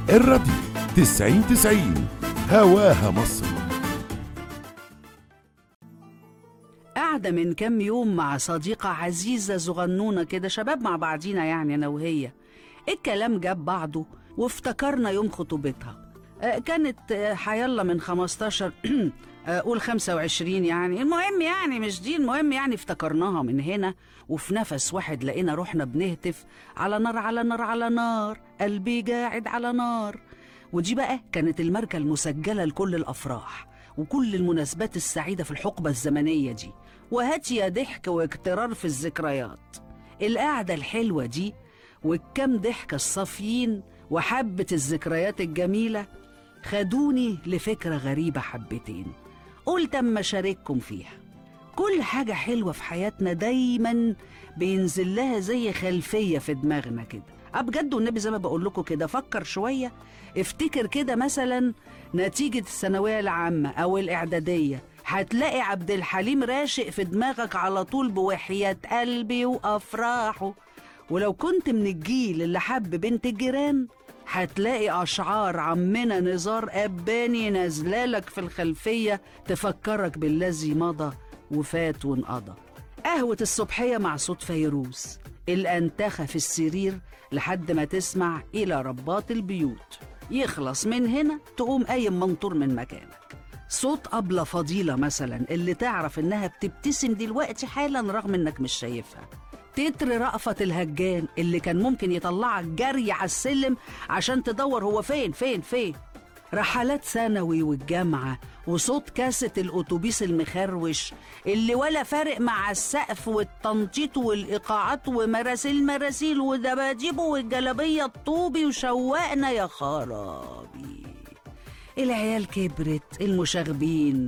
الراديو تسعين تسعين هواها مصر قاعدة من كام يوم مع صديقة عزيزة صغنونة كده شباب مع بعضينا يعني أنا وهي الكلام جاب بعضه وافتكرنا يوم خطوبتها آه، كانت آه، حيالله من 15 آه، قول 25 يعني المهم يعني مش دي المهم يعني افتكرناها من هنا وفي نفس واحد لقينا روحنا بنهتف على نار على نار على نار قلبي قاعد على نار ودي بقى كانت الماركة المسجلة لكل الأفراح وكل المناسبات السعيدة في الحقبة الزمنية دي وهات يا ضحك واكترار في الذكريات القعدة الحلوة دي والكم ضحكة الصافيين وحبة الذكريات الجميلة خدوني لفكرة غريبة حبتين قلت أما أشارككم فيها كل حاجة حلوة في حياتنا دايما بينزل لها زي خلفية في دماغنا كده أه بجد والنبي زي ما بقول لكم كده فكر شوية افتكر كده مثلا نتيجة الثانوية العامة أو الإعدادية هتلاقي عبد الحليم راشق في دماغك على طول بوحياة قلبي وأفراحه ولو كنت من الجيل اللي حب بنت الجيران هتلاقي أشعار عمنا نزار أباني نازلالك في الخلفية تفكرك بالذي مضى وفات وانقضى قهوة الصبحية مع صوت فيروز الأنتخة في السرير لحد ما تسمع إلى رباط البيوت يخلص من هنا تقوم قايم منطور من مكانك صوت أبلة فضيلة مثلا اللي تعرف إنها بتبتسم دلوقتي حالا رغم إنك مش شايفها تتر رأفت الهجان اللي كان ممكن يطلعك جري على السلم عشان تدور هو فين فين فين رحلات ثانوي والجامعة وصوت كاسة الأتوبيس المخروش اللي ولا فارق مع السقف والتنطيط والإيقاعات ومراسيل مراسيل ودباديبه والجلابية الطوبي وشوقنا يا خرابي العيال كبرت المشاغبين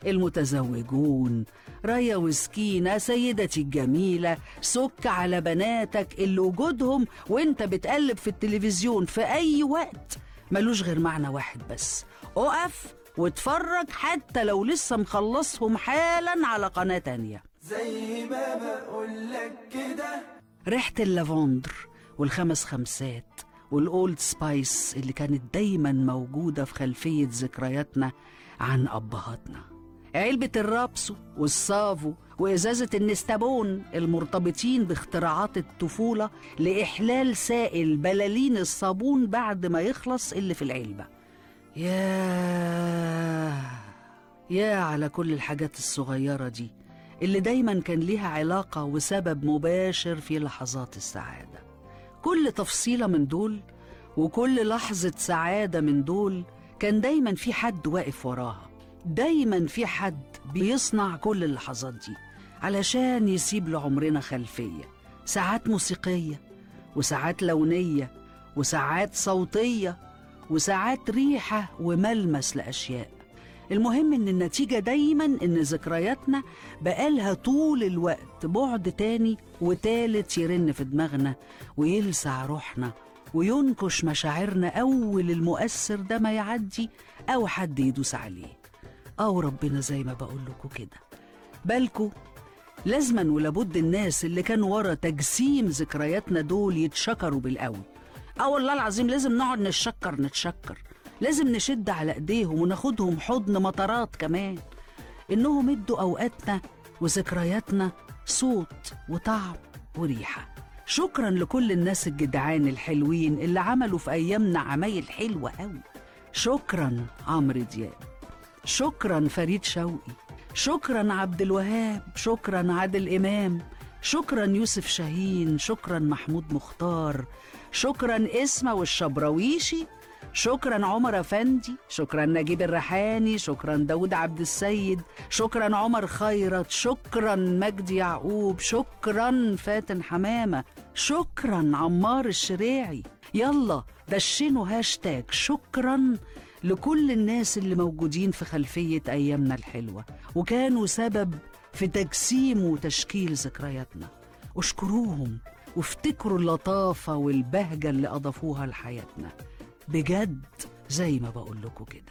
المتزوجون رايا وسكينة سيدتي الجميلة سك على بناتك اللي وجودهم وانت بتقلب في التلفزيون في أي وقت ملوش غير معنى واحد بس اقف واتفرج حتى لو لسه مخلصهم حالا على قناة تانية زي ما بقولك كده ريحة اللافندر والخمس خمسات والأولد سبايس اللي كانت دايما موجودة في خلفية ذكرياتنا عن أبهاتنا علبة الرابسو والسافو وإزازة النستابون المرتبطين باختراعات الطفولة لإحلال سائل بلالين الصابون بعد ما يخلص اللي في العلبة ياه يا على كل الحاجات الصغيرة دي اللي دايما كان ليها علاقة وسبب مباشر في لحظات السعادة كل تفصيلة من دول وكل لحظة سعادة من دول كان دايما في حد واقف وراها دايما في حد بيصنع كل اللحظات دي علشان يسيب لعمرنا خلفية ساعات موسيقية وساعات لونية وساعات صوتية وساعات ريحة وملمس لأشياء المهم إن النتيجة دايما إن ذكرياتنا بقالها طول الوقت بعد تاني وتالت يرن في دماغنا ويلسع روحنا وينكش مشاعرنا أول المؤثر ده ما يعدي أو حد يدوس عليه أو ربنا زي ما بقول لكم كده بالكو لازما ولابد الناس اللي كانوا ورا تجسيم ذكرياتنا دول يتشكروا بالقوي اه والله العظيم لازم نقعد نتشكر نتشكر لازم نشد على ايديهم وناخدهم حضن مطارات كمان انهم ادوا اوقاتنا وذكرياتنا صوت وطعم وريحه شكرا لكل الناس الجدعان الحلوين اللي عملوا في ايامنا عمايل حلوه قوي شكرا عمرو دياب شكرا فريد شوقي شكرا عبد الوهاب شكرا عادل امام شكرا يوسف شاهين شكرا محمود مختار شكرا اسمة والشبراويشي شكرا عمر افندي شكرا نجيب الريحاني شكرا داود عبد السيد شكرا عمر خيرت شكرا مجدي يعقوب شكرا فاتن حمامه شكرا عمار الشريعي يلا دشنوا هاشتاج شكرا لكل الناس اللي موجودين في خلفية أيامنا الحلوة وكانوا سبب في تجسيم وتشكيل ذكرياتنا اشكروهم وافتكروا اللطافة والبهجة اللي أضافوها لحياتنا بجد زي ما بقول لكم كده